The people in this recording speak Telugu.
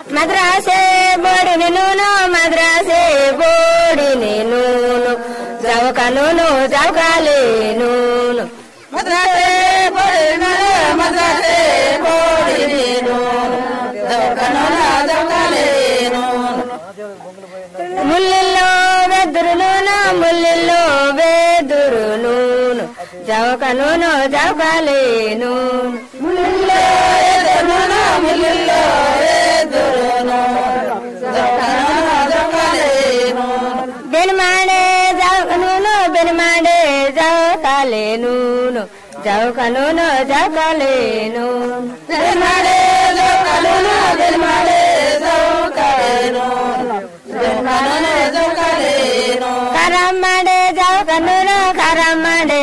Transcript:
మద్రాసే బోడిని నూను మద్రాసే బోడిని నూను చౌక నూను చౌకాలి నూను మద్రాసే బోడిని మద్రాసే బోడిని నూను చౌకనూన చౌకాలి నూను ముల్లిల్లో వెదురు నూను ముల్లిల్లో వెదురు నూను చౌక నూను చౌకాలి నూను ముల్లిలో ఎదురున ముల్లిలో ఎదురును చౌకనూన చౌకాలి నూను బెనిమాడే చౌక నూను బెనిమాడే చౌకాలి నూను చౌక నూను చౌకాలి నూను జన్మడే చౌకనూన జన్మడే చౌకాలి నూను చౌకనూన చౌకాలి నూను కరమ్మడే చౌక నూను కరమ్మడే